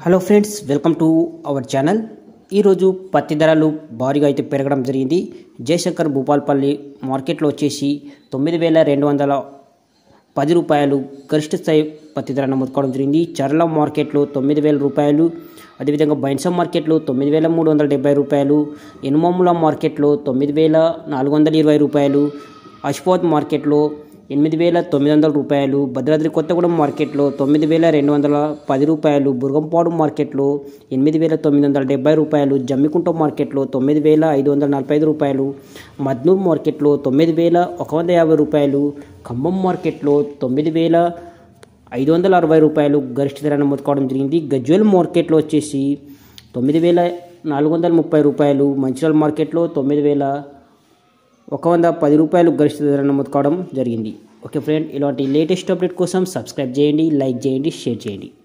hello friends welcome to our channel ఈరోజు పత్తి ధరలు భారీగా అయితే పెరగడం జరిగింది జయశంకర్ భూపాల్పల్లి మార్కెట్లో వచ్చేసి తొమ్మిది వేల రెండు వందల పది రూపాయలు గరిష్ట స్థాయి పత్తి ధర నమోదు కావడం జరిగింది చర్ల మార్కెట్లో తొమ్మిది వేల రూపాయలు అదేవిధంగా బైన్సా మార్కెట్లో తొమ్మిది వేల మూడు వందల డెబ్బై రూపాయలు ఎనుమమ్ముల మార్కెట్లో తొమ్మిది వేల నాలుగు వందల ఇరవై రూపాయలు అష్పోత్ మార్కెట్లో ఎనిమిది వేల తొమ్మిది వందల రూపాయలు భద్రాద్రి కొత్తగూడెం మార్కెట్లో తొమ్మిది వేల రెండు వందల పది రూపాయలు బుర్గంపాడు మార్కెట్లో ఎనిమిది వేల తొమ్మిది వందల డెబ్బై రూపాయలు జమ్మికుంట మార్కెట్లో తొమ్మిది వేల ఐదు వందల నలభై ఐదు రూపాయలు మద్నూర్ మార్కెట్లో తొమ్మిది వేల ఒక వంద యాభై రూపాయలు ఖమ్మం మార్కెట్లో తొమ్మిది వేల ఐదు వందల అరవై రూపాయలు గరిష్ట ధర నమోదు కావడం జరిగింది గజ్వెల్ మార్కెట్లో వచ్చేసి తొమ్మిది వేల నాలుగు వందల ముప్పై రూపాయలు మంచిర్యాల మార్కెట్లో తొమ్మిది వేల ఒక వంద పది రూపాయలు గరిష్ట ధర నమోదు కావడం జరిగింది ఓకే ఫ్రెండ్ ఇలాంటి లేటెస్ట్ అప్డేట్ కోసం సబ్స్క్రైబ్ చేయండి లైక్ చేయండి షేర్ చేయండి